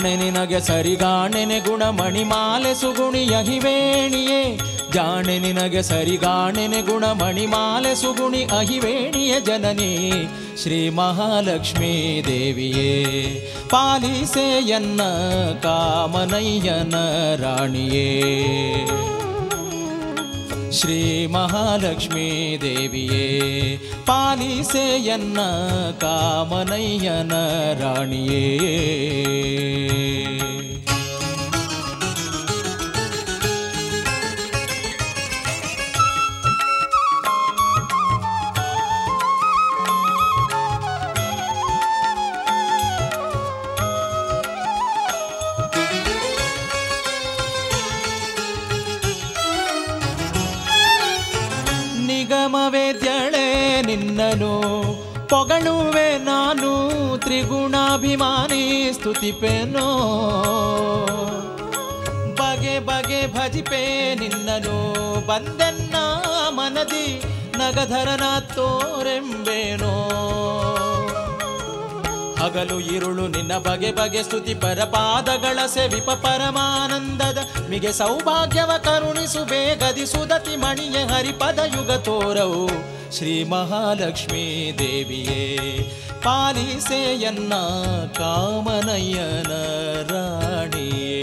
ಜಾಣೆ ನಿನಗೆ ಸರಿಗಾಣೆನೆ ಗುಣಮಣಿ ಮಾಲೆ ಸುಗುಣಿಯ ಹಿವೇಣಿಯೇ ಜಾಣೆ ನಿನಗೆ ಸರಿಗಾಣೆನೆ ಗುಣಮಣಿ ಮಾಲೆ ಸುಗುಣಿ ಅಹಿವೇಣಿಯ ಜನನಿ ಶ್ರೀ ಮಹಾಲಕ್ಷ್ಮೀ ದೇವಿಯೇ ಪಾಲಿಸೆಯನ್ನ ಕಾಮನಯ್ಯನ ರಾಣಿಯೇ ಶ್ರೀ ಮಹಾಲಕ್ಷ್ಮೀ ದೇವಿಯೇ ಪಾಲಿಸೆಯನ್ನ ಕಾಮನಯ್ಯನ ರಾಣಿಯೇ ನಿಗಮವೇದ್ಯಳೆ ನಿನ್ನನು ಪೊಗಳುವೆ ನಾನು ತ್ರಿಗುಣಾಭಿಮಾನಿ ಸ್ತುತಿಪೆನೋ ಬಗೆ ಬಗೆ ಭಜಿಪೆ ನಿನ್ನನು ಬಂದೆನ್ನ ಮನದಿ ನಗಧರನ ತೋರೆಂಬೇನೋ ಹಗಲು ಇರುಳು ನಿನ್ನ ಬಗೆ ಬಗೆ ಸ್ತುತಿ ಪರಪಾದಗಳ ಸೆವಿಪ ಪರಮಾನಂದದ ಮಿಗೆ ಸೌಭಾಗ್ಯವ ಕರುಣಿಸು ಬೇಗದಿ ಸುದತಿ ಮಣಿಯ ಹರಿಪದ ಯುಗ ತೋರವು ಶ್ರೀ ಮಹಾಲಕ್ಷ್ಮೀ ದೇವಿಯೇ ಪಾಲಿಸೆಯನ್ನ ಕಾಮನಯ್ಯನ ರಾಣಿಯೇ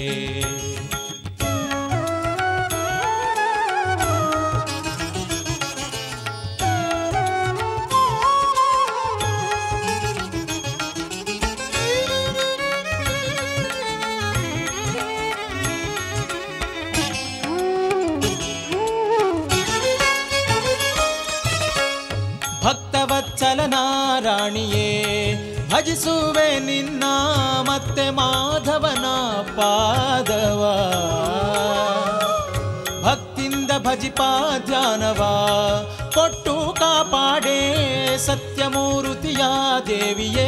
ಭಕ್ತವತ್ಸಲ ನಾರಾಣಿಯೇ ಭಜಿಸುವೆ ನಿನ್ನ ಮತ್ತೆ ಮಾಧವನ ಪಾದವ ಭಕ್ತಿಂದ ಭಜಿಪ ಧ್ಯಾನವ ಕೊಟ್ಟು ಕಾಪಾಡೆ ಸತ್ಯಮೂರುತಿಯ ದೇವಿಯೇ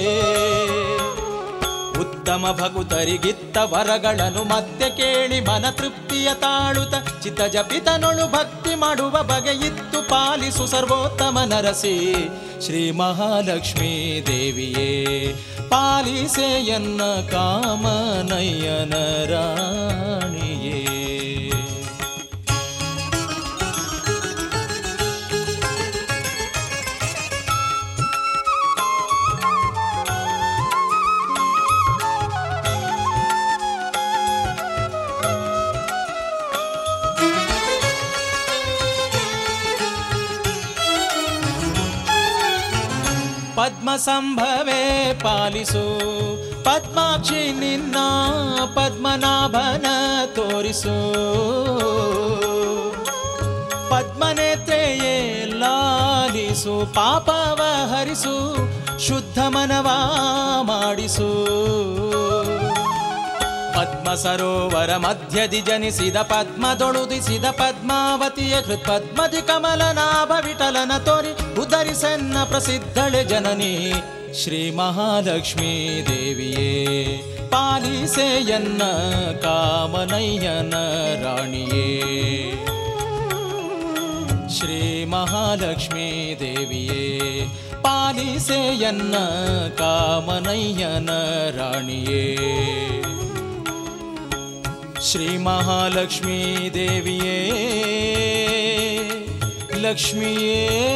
ಉತ್ತಮ ಭಗುತರಿಗಿತ್ತ ವರಗಳನ್ನು ಮತ್ತೆ ಕೇಳಿ ಮನ ತೃಪ್ತಿಯ ತಾಳುತ ಚಿತ್ತ ಜಪಿತನೊಳು ಭಕ್ತಿ ಮಾಡುವ ಬಗೆಯಿತ್ತು ಪಾಲಿಸು ಸರ್ವೋತ್ತಮ ನರಸಿ ಶ್ರೀ ಮಹಾಲಕ್ಷ್ಮೀ ದೇವಿಯೇ ಪಾಲಿಸೆಯನ್ನ ಕಾಮನಯ್ಯನ ರಾಣಿಯೇ ಪದ್ಮ ಸಂಭವೇ ಪಾಲಿಸು ಪದ್ಮಾಕ್ಷಿ ನಿನ್ನ ಪದ್ಮನಾಭನ ತೋರಿಸು ಪದ್ಮನೇತ್ರೆಯೇ ಲಾಲಿಸು ಪಾಪವ ಹರಿಸು ಶುದ್ಧ ಮನವ ಮಾಡಿಸು ಪದ್ಮ ಸರೋವರ ಮಧ್ಯದಿ ಜನಿಸಿದ ಪದ್ಮದೊಳುದಿಸಿದ ಪದ್ಮಾವತಿಯ ಕೃತ್ ಪದ್ಮದಿ ಕಮಲನಾಭ ವಿಠಲನ ತೋರಿ ಉದರಿಸನ್ನ ಪ್ರಸಿದ್ಧಳೆ ಜನನಿ ಶ್ರೀ ಮಹಾಲಕ್ಷ್ಮೀ ದೇವಿಯೇ ಪಾಲಿಸೆಯನ್ನ ಕಾಮನಯ್ಯನ ರಾಣಿಯೇ ಶ್ರೀ ಮಹಾಲಕ್ಷ್ಮೀ ದೇವಿಯೇ ಪಾಲಿಸೆಯನ್ನ ಕಾಮನಯ್ಯನ ರಾಣಿಯೇ ಶ್ರೀ ಮಹಾಲಕ್ಷ್ಮೀ ದೇವಿಯೇ ಲಕ್ಷ್ಮಿಯೇ